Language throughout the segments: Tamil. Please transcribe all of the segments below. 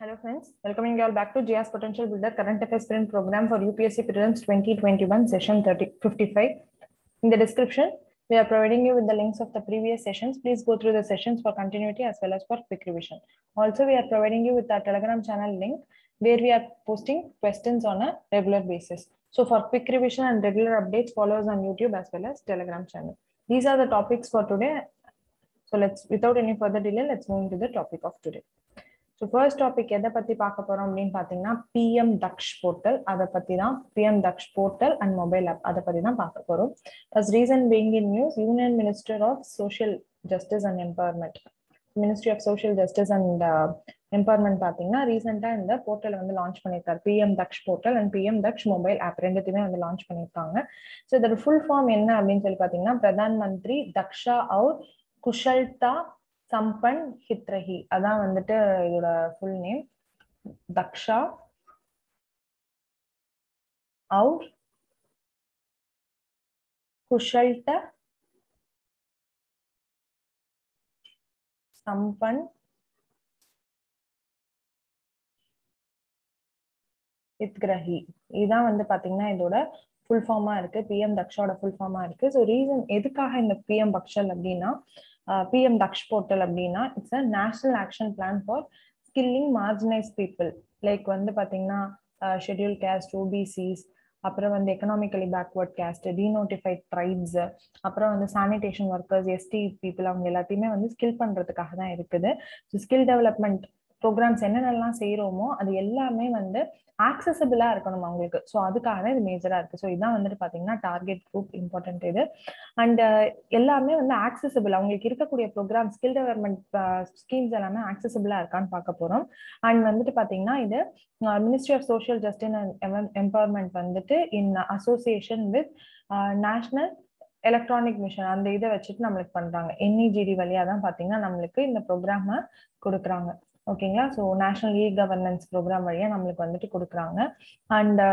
Hello friends, welcoming you all back to GS Potential Builder Current Affairs Sprint Program for UPSC Prelims 2021 session 30, 55. In the description, we are providing you with the links of the previous sessions. Please go through the sessions for continuity as well as for quick revision. Also, we are providing you with our Telegram channel link where we are posting questions on a regular basis. So for quick revision and regular updates, follow us on YouTube as well as Telegram channel. These are the topics for today. So let's, without any further delay, let's move into the topic of today. So first topic எதை பத்தி பார்க்க போறோம் அப்படின்னு பாத்தீங்கன்னா பிஎம் தக்ஷ் போர்ட்டல் அதை பத்தி தான் PM Daksh portal and mobile app அதை பத்தி தான் பார்க்க போறோம் first reason being in news union minister of social justice and empowerment ministry of social justice and empowerment பாத்தீங்கன்னா ரீசெண்டா இந்த போர்ட்டல் வந்து லான்ச் பண்ணியிருக்காரு PM Daksh portal and PM Daksh mobile app ரெண்டுத்தையுமே வந்து லான்ச் பண்ணியிருக்காங்க ஸோ இதோட ஃபுல் ஃபார்ம் என்ன அப்படின்னு சொல்லி பாத்தீங்கன்னா பிரதான் மந்திரி தக்ஷா அவுர் குஷல்தா சம்பன் ஹித்ரஹி அதான் வந்துட்டு இதோட ஃபுல் நேம் தக்ஷா அவுர் குஷல்ட சம்பன் ஹித்ரஹி இதுதான் வந்து பாத்தீங்கன்னா இதோட ஃபுல் ஃபார்மா இருக்கு பிஎம் தக்ஷோட ஃபுல் ஃபார்மா இருக்கு ஸோ ரீசன் எதுக்காக இந்த பிஎம் பக்ஷல் அப்படின்னா பிஎம் தக்ஷ் போர்ட்டல் அப்படின்னா it's a national action plan for skilling marginalise people like வந்து பாத்தீங்கன்னா ஷெட்யூல் கேஸ்ட் ஓபிசிஸ் அப்புறம் வந்து economically backward caste denotified tribes அப்புறம் வந்து சானிடேஷன் ஒர்க்கர்ஸ் எஸ்டி பீப்புள் அவங்க எல்லாத்தையுமே வந்து ஸ்கில் பண்றதுக்காக தான் இருக்குது ஸோ ஸ்கில் டெவலப்மெண்ட் ப்ரோக்ராம்ஸ் என்னென்னலாம் செய்யறோமோ அது எல்லாமே வந்து ஆக்சசபிளா இருக்கணும் அவங்களுக்கு ஸோ அதுக்காக தான் இது மேஜரா இருக்கு ஸோ இதான் வந்துட்டு பாத்தீங்கன்னா டார்கெட் குரூப் இம்பார்ட்டன்ட் இது அண்ட் எல்லாமே வந்து ஆக்சசபிள் அவங்களுக்கு இருக்கக்கூடிய ப்ரோக்ராம் ஸ்கில் டெவலப்மெண்ட் ஸ்கீம்ஸ் எல்லாமே ஆக்சசபிளா இருக்கான்னு பார்க்க போறோம் அண்ட் வந்துட்டு பாத்தீங்கன்னா இது ministry of social justice and empowerment வந்துட்டு in association with national electronic mission அந்த இதை வச்சுட்டு நம்மளுக்கு பண்றாங்க என்இஜிடி வழியா தான் பாத்தீங்கன்னா நம்மளுக்கு இந்த ப்ரோக்ராம கொடுக்குறாங்க ஓகேங்களா so national e governance programme வழியா நம்மளுக்கு வந்துட்டு கொடுக்குறாங்க அண்ட்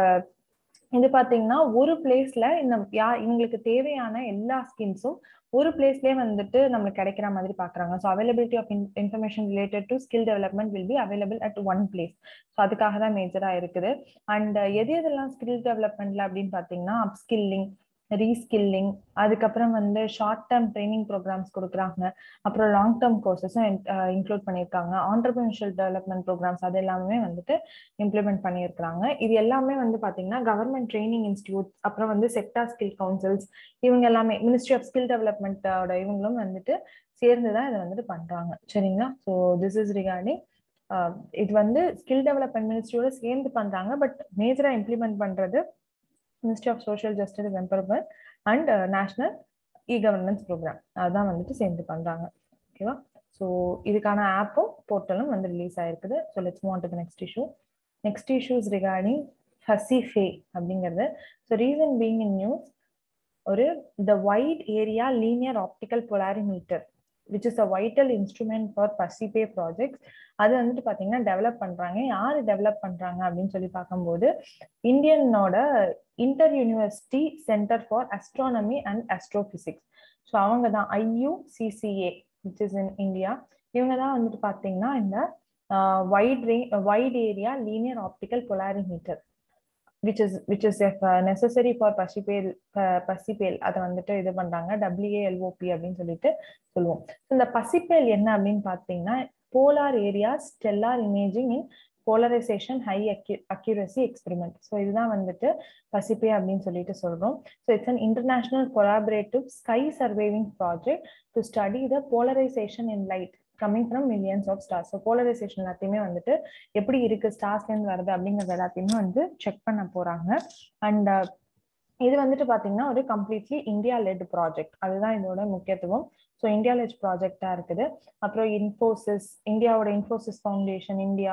இது பாத்தீங்கன்னா ஒரு பிளேஸ்ல இந்த யா இவங்களுக்கு தேவையான எல்லா ஸ்கீம்ஸும் ஒரு பிளேஸ்லயே வந்துட்டு நம்மளுக்கு கிடைக்கிற மாதிரி பாக்குறாங்க so availability of information related to skill development will be available at one place so அதுக்காக தான் மேஜரா இருக்குது அண்ட் எது எதெல்லாம் ஸ்கில் டெவலப்மெண்ட்ல அப்படின்னு பாத்தீங்கன்னா அப்ஸ்கில்லிங் ரீஸ்கில்லிங் அதுக்கப்புறம் வந்து ஷார்ட் டேர்ம் ட்ரைனிங் ப்ரோக்ராம்ஸ் கொடுக்குறாங்க அப்புறம் லாங் டேர்ம் கோர்சஸும் இன்க்ளூட் பண்ணியிருக்காங்க ஆண்டர்பிரினர்ஷியல் டெவலப்மெண்ட் ப்ரோக்ராம்ஸ் அது எல்லாமே வந்துட்டு இம்ப்ளிமெண்ட் பண்ணியிருக்காங்க இது எல்லாமே வந்து பார்த்தீங்கன்னா கவர்மெண்ட் ட்ரைனிங் இன்ஸ்டியூட் அப்புறம் வந்து செக்டார் ஸ்கில் கவுன்சில்ஸ் இவங்க எல்லாமே மினிஸ்ட்ரி ஆஃப் ஸ்கில் டெவலப்மெண்ட்டோட இவங்களும் வந்துட்டு சேர்ந்து தான் இதை வந்துட்டு பண்றாங்க சரிங்களா ஸோ திஸ் இஸ் ரிகார்டிங் இது வந்து ஸ்கில் டெவலப்மெண்ட் மினிஸ்ட்ரியோட சேர்ந்து பண்றாங்க பட் மேஜரா இம்ப்ளிமெண்ட் பண்றது ministry of social justice empowerment and national e governance programme அதுதான் வந்துட்டு சேர்ந்து பண்றாங்க ஓகேவா ஸோ இதுக்கான ஆப்பும் போர்ட்டலும் வந்து ரிலீஸ் ஆயிருக்குது so let's move to next issue next issues regarding Pasiphae அப்படிங்கிறது so reason being in news ஒரு the wide area linear optical polarimeter which is a vital instrument for Pasiphae projects அது வந்துட்டு பாத்தீங்கன்னா டெவலப் பண்றாங்க யாரு டெவலப் பண்றாங்க அப்படின்னு சொல்லி பார்க்கும்போது இந்தியனோட inter university centre for astronomy and astrophysics so அவங்க தான் IUCAA which is in India இவங்க தான் வந்துட்டு பாத்தீங்கன்னா இந்த wide ray wide area linear optical polarimeter which is which is F necessary for Pasiphae Pasiphae அதை வந்துட்டு இது பண்றாங்க டபிள்யூஏஎல்ஓபி அப்படின்னு சொல்லிட்டு சொல்லுவோம் இந்த பசிபேல் என்ன அப்படின்னு பாத்தீங்கன்னா polar area stellar imaging in polarization high accu accuracy experiment so இதுதான் வந்துட்டு பசிபே அப்படின்னு சொல்லிட்டு சொல்றோம் so it's an international collaborative sky surveying project to study the polarization in light coming from millions of stars so polarization எல்லாத்தையுமே வந்துட்டு எப்படி இருக்கு ஸ்டார்ஸ்லேருந்து வருது அப்படிங்கிறது எல்லாத்தையுமே வந்து செக் பண்ண போறாங்க அண்ட் இது வந்துட்டு பாத்தீங்கன்னா ஒரு கம்ப்ளீட்லி இந்தியா லெட் ப்ராஜெக்ட் அதுதான் இதோட முக்கியத்துவம் ஸோ இந்தியா லெட் ப்ராஜெக்டா இருக்குது அப்புறம் இன்ஃபோசிஸ் இந்தியாவோட Infosys foundation India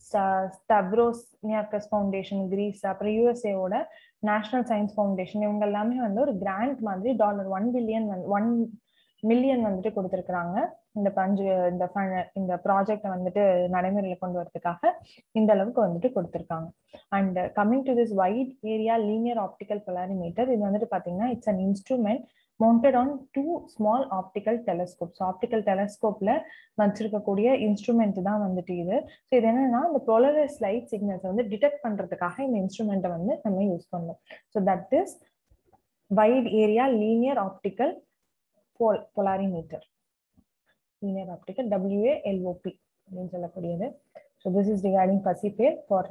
Stavros Niarchos foundation Greece அப்புறம் யூஎஸ்ஏவோட நேஷனல் சயின்ஸ் ஃபவுண்டேஷன் இவங்க எல்லாமே வந்து ஒரு கிராண்ட் மாதிரி dollar one billion one million வந்துட்டு கொடுத்துருக்குறாங்க இந்த பஞ்சு இந்த இந்த ப்ராஜெக்டை வந்துட்டு நடைமுறையில கொண்டு வரதுக்காக இந்த அளவுக்கு வந்துட்டு கொடுத்துருக்காங்க and coming to this wide area linear optical polarimeter இது வந்துட்டு பாத்தீங்கன்னா it's an instrument mounted on two small optical telescopes optical டெலஸ்கோப்ல வச்சிருக்கக்கூடிய இன்ஸ்ட்ருமெண்ட் தான் வந்துட்டு இது ஸோ இது என்னன்னா இந்த போலரைஸ் லைட் சிக்னல்ஸ் வந்து டிடெக்ட் பண்றதுக்காக இந்த இன்ஸ்ட்ருமெண்ட்டை வந்து நம்ம யூஸ் பண்ணோம் so that is wide area linear optical pol polarimeter linear optical WALOP அப்படின்னு சொல்லக்கூடியது so this is regarding PASIPHAE for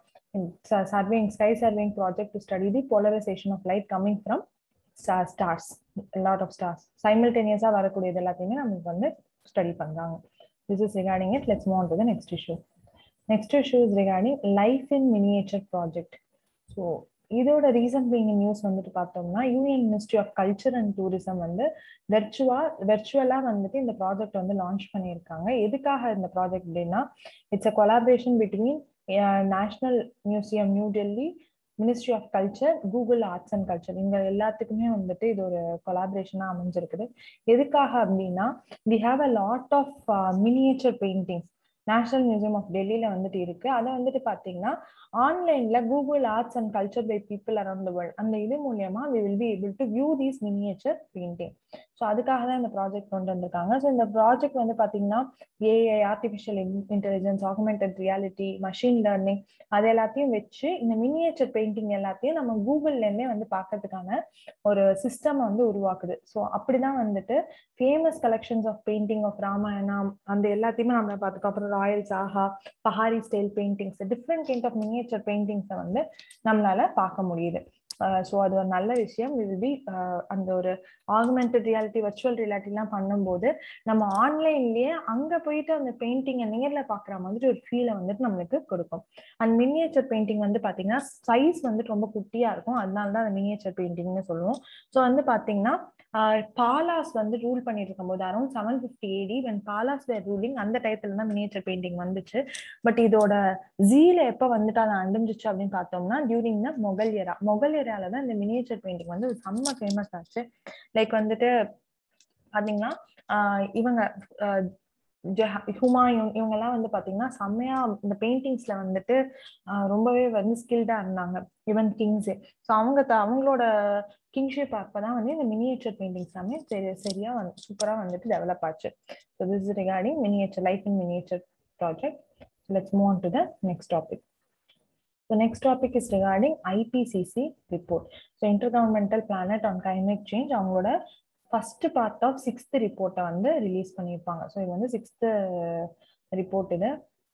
surveying sky surveying project to study the polarization of light coming from star stars a lot of stars simultaneously வரக்கூடியது எல்லாத்தையுமே நமக்கு வந்து ஸ்டடி பண்றாங்க this is regarding it let's move on to the next issue next issue is regarding life in miniature project so இதோட ரீசன் பீங் நியூஸ் வந்துட்டு பார்த்தோம்னா union ministry of culture and tourism வந்து வெர்ச்சுவா வெர்ச்சுவலா வந்துட்டு இந்த ப்ராஜெக்ட் வந்து லான்ச் பண்ணியிருக்காங்க எதுக்காக இந்த ப்ராஜெக்ட் அப்படின்னா it's a collaboration between national museum New Delhi ministry of culture Google arts and culture இங்க எல்லாத்துக்குமே வந்துட்டு இது ஒரு கொலாபரேஷனா அமைஞ்சிருக்குது எதுக்காக அப்படின்னா we have a lot of miniature paintings national museum of டெல்லியில வந்துட்டு இருக்கு அதை வந்துட்டு பாத்தீங்கன்னா ஆன்லைன்ல Google arts and culture by people around the world அந்த இது மூலியமா we will be able to view these miniature painting so அதுக்காக தான் இந்த ப்ராஜெக்ட் கொண்டு வந்திருக்காங்க ஸோ இந்த ப்ராஜெக்ட் வந்து பாத்தீங்கன்னா AI artificial intelligence augmented reality machine learning அது எல்லாத்தையும் வச்சு இந்த மினியேச்சர் பெயிண்டிங் எல்லாத்தையும் நம்ம கூகுள்ல இருந்தே வந்து பார்க்கறதுக்கான ஒரு சிஸ்டம் வந்து உருவாக்குது ஸோ அப்படிதான் வந்துட்டு famous collections of painting of Ramayana அந்த எல்லாத்தையுமே நம்ம பார்த்துக்கோ அப்புறம் ராயல் சாஹா Pahari style paintings different kind of miniature பெயிண்டிங்ஸை வந்து நம்மளால பார்க்க முடியுது ஸோ அது ஒரு நல்ல விஷயம் இது பி அந்த ஒரு ஆகுமெண்டட் ரியாலிட்டி வர்ச்சுவல் ரியாலிட்டிலாம் பண்ணும்போது நம்ம ஆன்லைன்லயே அங்க போயிட்டு அந்த பெயிண்டிங்கை நேர்ல பாக்குற மாதிரி ஒரு ஃபீலை வந்துட்டு நம்மளுக்கு கொடுக்கும் அண்ட் மினியேச்சர் பெயிண்டிங் வந்து பாத்தீங்கன்னா சைஸ் வந்துட்டு ரொம்ப குட்டியா இருக்கும் அதனால தான் அந்த மினியேச்சர் பெயிண்டிங்னு சொல்லுவோம் ஸோ வந்து பாத்தீங்கன்னா பாலாஸ் வந்து ரூல் பண்ணிட்டு இருக்கும்போது around seven fifty AD when Palas ruling அந்த டயத்துல தான் மினியேச்சர் பெயிண்டிங் வந்துச்சு பட் இதோட ஜீல எப்ப வந்துட்டு அதை அழிஞ்சிச்சு அப்படின்னு பார்த்தோம்னா during the Mughal era Mughal ஏரியால தான் இந்த மினியேச்சர் பெயிண்டிங் வந்து செம்ம ஃபேமஸ் ஆச்சு லைக் வந்துட்டு பாத்தீங்கன்னா இவங்க ஹுமாயூன் இவங்க எல்லாம் வந்து பாத்தீங்கன்னா செம்மையா இந்த பெயிண்டிங்ஸ்ல வந்துட்டு ரொம்பவே வந்து ஸ்கில்டா இருந்தாங்க ஈவன் கிங்ஸே ஸோ அவங்க அவங்களோட கிங்ஷிப் அப்பதான் வந்து இந்த மினியேச்சர் பெயிண்டிங்ஸ் எல்லாமே சரி சரியா வந்து சூப்பரா வந்துட்டு டெவலப் ஆச்சு so this regarding miniature life in miniature project let's move on to the next topic The next topic is regarding IPCC report. So Intergovernmental Planet on Climate Change அவங்களோட ஃபர்ஸ்ட் பார்ட் ஆஃப் சிக்ஸ்த் ரிப்போர்ட்டை வந்து ரிலீஸ் பண்ணியிருப்பாங்க ஸோ இது வந்து சிக்ஸ்த் ரிப்போர்ட் இது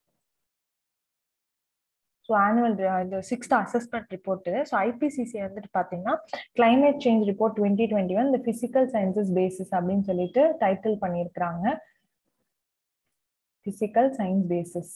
ஸோ ஆனுவல் இது சிக்ஸ்த் அசஸ்மெண்ட் ரிப்போர்ட் இது ஸோ ஐபிசிசி வந்துட்டு பார்த்தீங்கன்னா climate change report twenty twenty one இந்த பிசிக்கல் சயின்சஸ் பேசிஸ் அப்படின்னு சொல்லிட்டு டைட்டில் பண்ணியிருக்கிறாங்க பிசிக்கல் சயின்ஸ் பேசிஸ்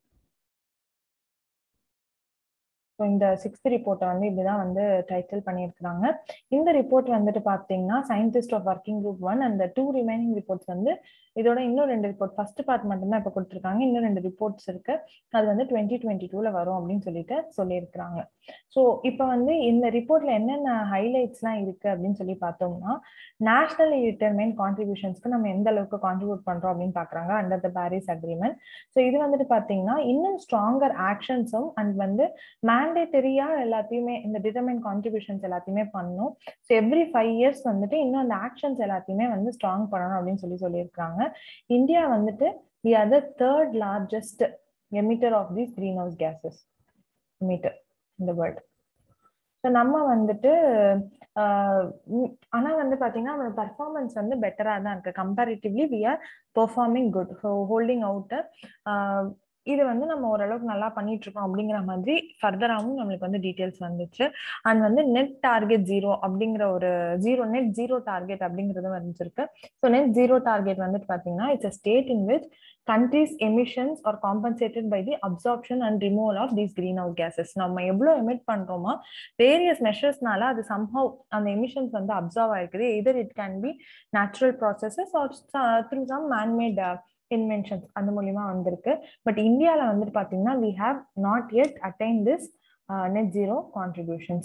ஸோ இந்த சிக்ஸ்த் ரிப்போர்ட்டை வந்து இப்படிதான் வந்து டைட்டில் பண்ணியிருக்கிறாங்க இந்த ரிப்போர்ட் வந்துட்டு பார்த்தீங்கன்னா scientist of working group one அந்த டூ ரிமைனிங் ரிப்போர்ட்ஸ் வந்து இதோட இன்னும் ரெண்டு ரிப்போர்ட் ஃபர்ஸ்ட் பார்ட் மட்டும்தான் இப்போ கொடுத்துருக்காங்க இன்னும் ரெண்டு ரிப்போர்ட்ஸ் இருக்கு அது வந்து டுவெண்ட்டி டுவெண்ட்டி டூல வரும் அப்படின்னு சொல்லிட்டு சொல்லியிருக்கிறாங்க ஸோ இப்போ வந்து இந்த ரிப்போர்ட்ல என்னென்ன ஹைலைட்ஸ்லாம் இருக்கு அப்படின்னு சொல்லி பார்த்தோம்னா நேஷனல் டிட்டர்மைன் கான்ட்ரிபியூஷன்ஸ்க்கு நம்ம எந்த அளவுக்கு கான்ட்ரிபியூட் பண்றோம் அப்படின்னு பாக்குறாங்க under the Paris agreement so இது வந்துட்டு பாத்தீங்கன்னா இன்னும் ஸ்ட்ராங்கர் ஆக்ஷன்ஸும் அண்ட் வந்து மேண்டேட்டரியா எல்லாத்தையுமே இந்த டிட்டர்மைன் கான்ட்ரிபியூஷன்ஸ் எல்லாத்தையுமே பண்ணும் ஸோ எவ்ரி ஃபைவ் இயர்ஸ் வந்துட்டு இன்னும் அந்த ஆக்ஷன்ஸ் எல்லாத்தையுமே வந்து ஸ்ட்ராங் பண்ணணும் அப்படின்னு சொல்லி சொல்லியிருக்காங்க இந்தியா வந்துட்டு we are the third largest emitter of these green house gases emitter இந்த வேர்ல்ட் ஸோ நம்ம வந்துட்டு ஆனால் வந்து பார்த்தீங்கன்னா நம்ம பர்ஃபார்மன்ஸ் வந்து பெட்டராக தான் இருக்கு comparatively we are performing good holding out இது வந்து நம்ம ஓரளவுக்கு நல்லா பண்ணிட்டு இருக்கோம் அப்படிங்கிற மாதிரி ஃபர்தராகவும் நம்மளுக்கு வந்து டீட்டெயில்ஸ் வந்துச்சு அண்ட் வந்து நெட் டார்கெட் ஜீரோ அப்படிங்கிற ஒரு ஜீரோ நெட் ஜீரோ டார்கெட் அப்படிங்கிறது வந்துருக்கு ஸோ நெட் ஜீரோ டார்கெட் வந்துட்டு பார்த்தீங்கன்னா it's a state in which countries emissions are compensated by the absorption and removal of these greenhouse gases நம்ம எவ்வளவு எமிட் பண்றோமோ வேரியஸ் மெஷர்ஸ்னால அது சம்ஹவ் அந்த எமிஷன்ஸ் வந்து அப்சர்வ் ஆயிருக்குது either it can be natural processes or through some manmade inventions அந்த மூலியமா வந்திருக்கு பட் இந்தியாவில் வந்துட்டு பார்த்தீங்கன்னா we have not yet attain this net zero contributions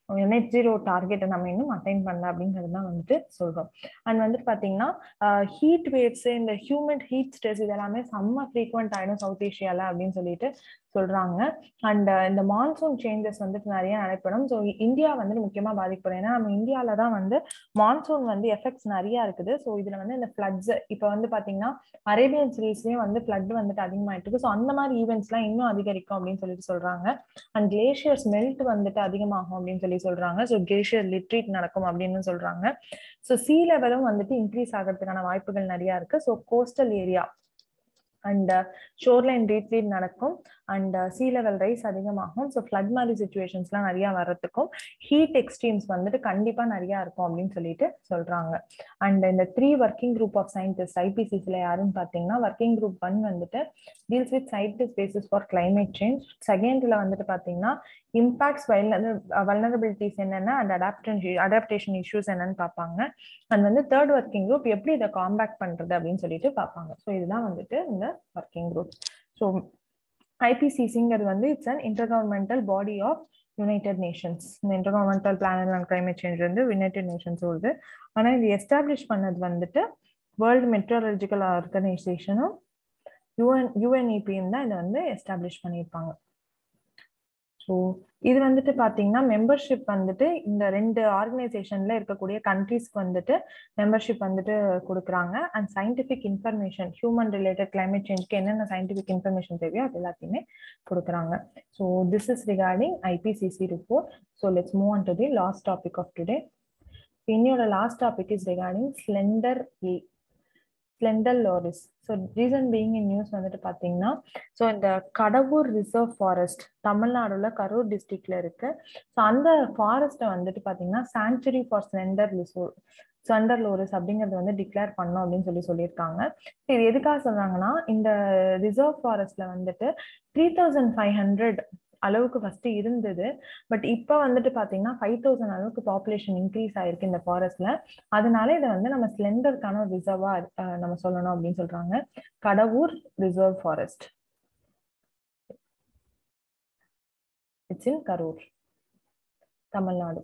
net zero டார்கெட்டை நம்ம இன்னும் அட்டைன் பண்ணல அப்படிங்கிறது தான் வந்துட்டு சொல்றோம் அண்ட் வந்துட்டு பாத்தீங்கன்னா ஹீட் வேவ்ஸ் இந்த ஹியூமன் ஹீட் ஸ்ட்ரெஸ் இதெல்லாமே செம்ம ஃப்ரீக்வெண்ட் ஆயிடும் சவுத் ஏஷியால அப்படின்னு சொல்லிட்டு சொல்றாங்க அண்ட் இந்த மான்சூன் சேஞ்சஸ் வந்துட்டு நிறைய நடைபெறும் ஸோ இந்தியா வந்துட்டு முக்கியமா பாதிக்கப்படும் ஏன்னா நம்ம இந்தியாவில தான் வந்து மான்சூன் வந்து எஃபெக்ட்ஸ் நிறைய இருக்குது ஸோ இதுல வந்து இந்த ஃபிளட்ஸ் இப்போ வந்து பாத்தீங்கன்னா அரேபியன் சீரீஸ்லயும் வந்து ஃபிளட் வந்துட்டு அதிகமாயிட்டு இருக்கு ஸோ அந்த மாதிரி ஈவெண்ட்ஸ்லாம் இன்னும் அதிகரிக்கும் அப்படின்னு சொல்லிட்டு சொல்றாங்க அண்ட் கிளேஷியர்ஸ் மெல்ட் வந்துட்டு அதிகமாகும் அப்படின்னு சொல்லி சொல்றாங்க ஸோ கிளேஷியர் லிட்ரீட் நடக்கும் அப்படின்னு சொல்றாங்க ஸோ சீ லெவலும் வந்துட்டு இன்க்ரீஸ் ஆகிறதுக்கான வாய்ப்புகள் நிறைய இருக்கு so coastal area and shoreline retreat நடக்கும் அண்ட் சீ லெவல் ரைஸ் அதிகமாகும் ஸோ ஃப்ளட் மாதிரி சுச்சுவேஷன்ஸ்லாம் நிறைய வர்றதுக்கும் ஹீட் எக்ஸ்ட்ரீம்ஸ் வந்துட்டு கண்டிப்பா நிறைய இருக்கும் அப்படின்னு சொல்லிட்டு சொல்றாங்க அண்ட் இந்த three working group of scientist ஐபிசிசில யாருன்னு பார்த்தீங்கன்னா ஒர்க்கிங் குரூப் ஒன் வந்துட்டு deals with scientist basis for climate change செகண்ட்ல வந்துட்டு பார்த்தீங்கன்னா இம்பாக்ட்ஸ் வல்னரபிலிட்டிஸ் என்னென்ன அண்ட் அடாப்டன் அடாப்டேஷன் இஷ்யூஸ் என்னன்னு பார்ப்பாங்க அண்ட் வந்து தேர்ட் ஒர்க்கிங் குரூப் எப்படி இதை காம்பேக்ட் பண்றது அப்படின்னு சொல்லிட்டு பார்ப்பாங்க ஸோ இதுதான் வந்துட்டு இந்த ஒர்க்கிங் குரூப் ஸோ ஐபிசிசிங்கிறது வந்து it's an intergovernmental body of United Nations இந்த intergovernmental planet and climate change வந்து யுனைடெட் நேஷன்ஸ் வருது ஆனால் இது எஸ்டாப்ளிஷ் பண்ணது வந்துட்டு வேர்ல்டு மெட்ரோலஜிக்கல் ஆர்கனைசேஷனும் யூஎன் யூஎன்இபியும் தான் இதை வந்து எஸ்டாப்ளிஷ் பண்ணியிருப்பாங்க ஸோ இது வந்துட்டு பார்த்தீங்கன்னா மெம்பர்ஷிப் வந்துட்டு இந்த ரெண்டு ஆர்கனைசேஷன்ல இருக்கக்கூடிய கண்ட்ரீஸ்க்கு வந்துட்டு மெம்பர்ஷிப் வந்துட்டு கொடுக்குறாங்க and scientific information human related climate சேஞ்ச்க்கு என்னென்ன சயின்டிஃபிக் இன்ஃபர்மேஷன் தேவையோ அது எல்லாத்தையுமே கொடுக்குறாங்க so this is regarding IPCC report so let's move on to the last topic of today இன்னையோட last topic is regarding slender a slender loris so reason being in news வந்துட்டு பார்த்தீங்கன்னா ஸோ இந்த கடவுர் ரிசர்வ் ஃபாரஸ்ட் தமிழ்நாடுல கரூர் டிஸ்ட்ரிக்ட்ல இருக்கு ஸோ அந்த ஃபாரஸ்ட்டை வந்துட்டு பார்த்தீங்கன்னா sanctuary for slender loris slender loris அப்படிங்கறது வந்து டிக்ளேர் பண்ணோம் அப்படின்னு சொல்லி சொல்லியிருக்காங்க இது எதுக்காக சொல்றாங்கன்னா இந்த ரிசர்வ் ஃபாரஸ்ட்ல வந்துட்டு த்ரீ தௌசண்ட் ஃபைவ் ஹண்ட்ரட் அளவுக்கு ஃபர்ஸ்ட் இருந்தது பட் இப்போ வந்துட்டு பாத்தீங்கன்னா ஃபைவ் தௌசண்ட் அளவுக்கு பாப்புலேஷன் இன்க்ரீஸ் ஆயிருக்கு இந்த ஃபாரஸ்ட்ல அதனால இதை வந்து நம்ம ஸ்லெண்டருக்கான ஒரு ரிசர்வா நம்ம சொல்லணும் அப்படின்னு சொல்றாங்க Kadavur reserve forest it's in Karur Tamil Nadu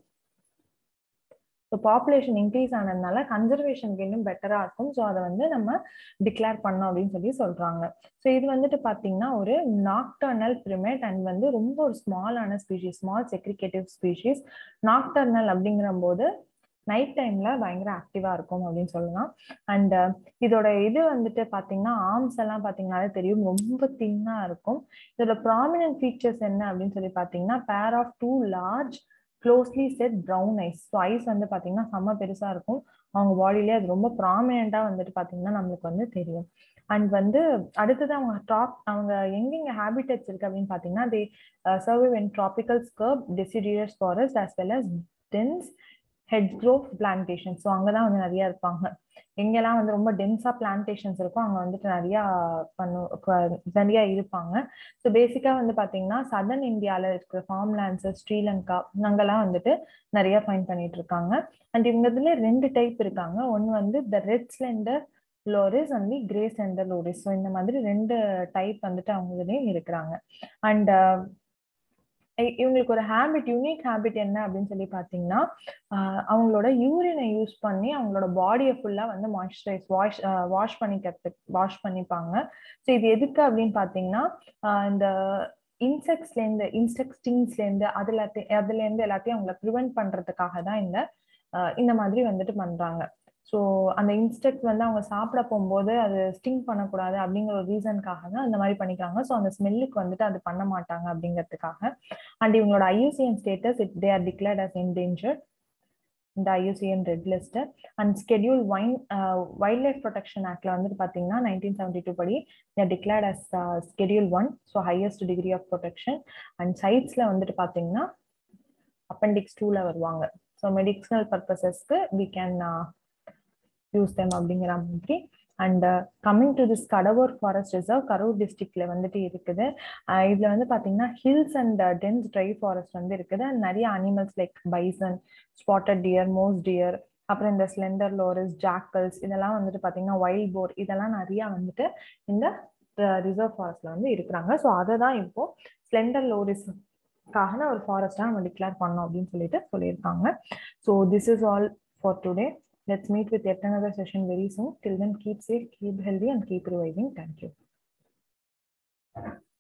so population increase ஆனதுனால கன்சர்வேஷனுக்கு இன்னும் பெட்டரா இருக்கும் ஸோ அதை வந்து நம்ம டிக்ளேர் பண்ணோம் அப்படின்னு சொல்லி சொல்றாங்க ஸோ இது வந்துட்டு பார்த்தீங்கன்னா ஒரு நாக்டர்னல் பிரிமேட் அண்ட் வந்து ரொம்ப ஒரு ஸ்மாலான species small segregative species nocturnal அப்படிங்கிற போது நைட் டைம்ல பயங்கர ஆக்டிவா இருக்கும் அப்படின்னு சொல்லலாம் அண்ட் இதோட இது வந்துட்டு பாத்தீங்கன்னா ஆர்ம்ஸ் எல்லாம் பாத்தீங்கன்னாலே தெரியும் ரொம்ப தின்னா இருக்கும் இதோட ப்ராமினன்ட் ஃபீச்சர்ஸ் என்ன அப்படின்னு சொல்லி பாத்தீங்கன்னா pair of two large closely set brown eyes so eyes வந்து பார்த்தீங்கன்னா செம்ம பெருசாக இருக்கும் அவங்க பாடியிலே அது ரொம்ப ப்ராமினெண்ட்டாக வந்துட்டு பார்த்தீங்கன்னா நம்மளுக்கு வந்து தெரியும் அண்ட் வந்து அடுத்தது அவங்க டாப் அவங்க எங்கெங்க ஹேபிட்டட்ஸ் இருக்கு அப்படின்னு பார்த்தீங்கன்னா they serve in tropical scrub deciduous forest as well as dense hedge grove plantation so அங்கதான் வந்து நிறைய இருப்பாங்க எங்கெல்லாம் வந்து ரொம்ப டென்ஸா பிளான்டேஷன்ஸ் இருக்கோ அங்க வந்துட்டு நிறைய பண்ணு நிறைய இருப்பாங்க ஸோ பேசிக்கா வந்து பாத்தீங்கன்னா சதர்ன் இந்தியால இருக்கிற ஃபார்ம் லேண்ட்ஸ் ஸ்ரீலங்கா அங்கெல்லாம் வந்துட்டு நிறைய ஃபைன் பண்ணிட்டு இருக்காங்க அண்ட் இவங்க இதுல ரெண்டு டைப் இருக்காங்க ஒன்னு வந்து the red slender loris and the grey slender loris so இந்த மாதிரி ரெண்டு டைப் வந்துட்டு அவங்க இதுலயும் இருக்கிறாங்க அண்ட் இவங்களுக்கு ஒரு ஹேபிட் யூனிக் ஹேபிட் என்ன அப்படின்னு சொல்லி பார்த்தீங்கன்னா அவங்களோட யூரினை யூஸ் பண்ணி அவங்களோட பாடியை ஃபுல்லாக வந்து மாய்ஸ்சரைஸ் வாஷ் வாஷ் பண்ணிக்கிறதுக்கு வாஷ் பண்ணிப்பாங்க ஸோ இது எதுக்கு அப்படின்னு பார்த்தீங்கன்னா இந்த இன்செக்ட்ஸ்லேருந்து இன்செக்டிங்ஸ்லேருந்து அதுல அதுலேருந்து எல்லாத்தையும் அவங்கள ப்ரிவென்ட் பண்ணுறதுக்காக தான் இந்த இந்த மாதிரி வந்துட்டு பண்ணுறாங்க ஸோ அந்த இன்ஸ்டெக்ட் வந்து அவங்க சாப்பிட போகும்போது அது ஸ்டிங் பண்ணக்கூடாது அப்படிங்கிற ஒரு ரீசனுக்காக தான் அந்த மாதிரி பண்ணிக்கிறாங்க ஸோ அந்த ஸ்மெல்லுக்கு வந்துட்டு அது பண்ண மாட்டாங்க அப்படிங்கிறதுக்காக அண்ட் இவங்களோட IUCN status it they are declared as endangered இந்த IUCN red list and schedule வைன் வைல்ட் லைஃப் ப்ரொடெக்ஷன் ஆக்ட்ல வந்துட்டு பார்த்தீங்கன்னா நைன்டீன் செவன்டி டூ படி declared as schedule one so highest degree of protection and சைட்ஸ்ல வந்துட்டு பார்த்தீங்கன்னா அப்பெண்டிக்ஸ் டூல வருவாங்க ஸோ மெடிக்கல் பர்பசஸ்க்கு வி கேன் யூஸ் தெம் அப்படிங்கிற மாதிரி and coming to this Kadavur forest reserve Karur டிஸ்ட்ரிக்ட்ல வந்துட்டு இருக்குது இதுல வந்து பாத்தீங்கன்னா hills and tense dry forest வந்து இருக்குது அண்ட் நிறைய animals like bison spotted deer mouse deer அப்புறம் இந்த ஸ்லெண்டர் லோரஸ் ஜாக்கல்ஸ் இதெல்லாம் வந்துட்டு பாத்தீங்கன்னா வைல்ட் போர் இதெல்லாம் நிறைய வந்துட்டு இந்த ரிசர்வ் ஃபாரஸ்ட்ல வந்து இருக்கிறாங்க ஸோ அதை தான் இப்போ ஸ்லெண்டர் லோரிஸ் காக ஒரு ஃபாரஸ்டாக நம்ம டிக்ளேர் பண்ணோம் அப்படின்னு சொல்லிட்டு சொல்லியிருக்காங்க so this is all for today let's meet with yet another session very soon till then keep safe keep healthy and keep revising thank you